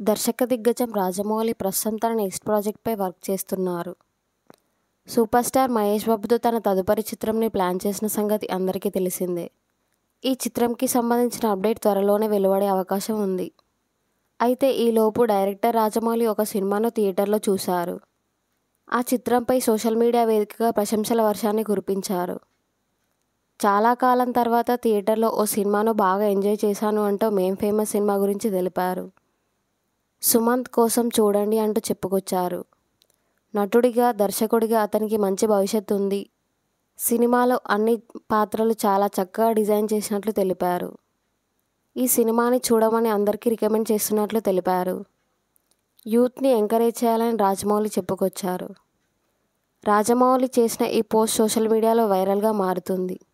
దర్శక దిగ్గజం రాజమౌళి ప్రస్తుతం తన నెక్స్ట్ ప్రాజెక్ట్పై వర్క్ చేస్తున్నారు సూపర్ స్టార్ మహేష్ బాబుతో తన తదుపరి చిత్రంని ప్లాన్ చేసిన సంగతి అందరికీ తెలిసిందే ఈ చిత్రంకి సంబంధించిన అప్డేట్ త్వరలోనే వెలువడే అవకాశం ఉంది అయితే ఈలోపు డైరెక్టర్ రాజమౌళి ఒక సినిమాను థియేటర్లో చూశారు ఆ చిత్రంపై సోషల్ మీడియా వేదికగా ప్రశంసల వర్షాన్ని కురిపించారు చాలా కాలం తర్వాత థియేటర్లో ఓ సినిమాను బాగా ఎంజాయ్ చేశాను అంటూ మేం ఫేమస్ సినిమా గురించి తెలిపారు సుమంత్ కోసం చూడండి అంటూ చెప్పుకొచ్చారు నటుడిగా దర్శకుడిగా అతనికి మంచి భవిష్యత్తు ఉంది సినిమాలో అన్ని పాత్రలు చాలా చక్కగా డిజైన్ చేసినట్లు తెలిపారు ఈ సినిమాని చూడమని అందరికీ రికమెండ్ చేస్తున్నట్లు తెలిపారు యూత్ని ఎంకరేజ్ చేయాలని రాజమౌళి చెప్పుకొచ్చారు రాజమౌళి చేసిన ఈ పోస్ట్ సోషల్ మీడియాలో వైరల్గా మారుతుంది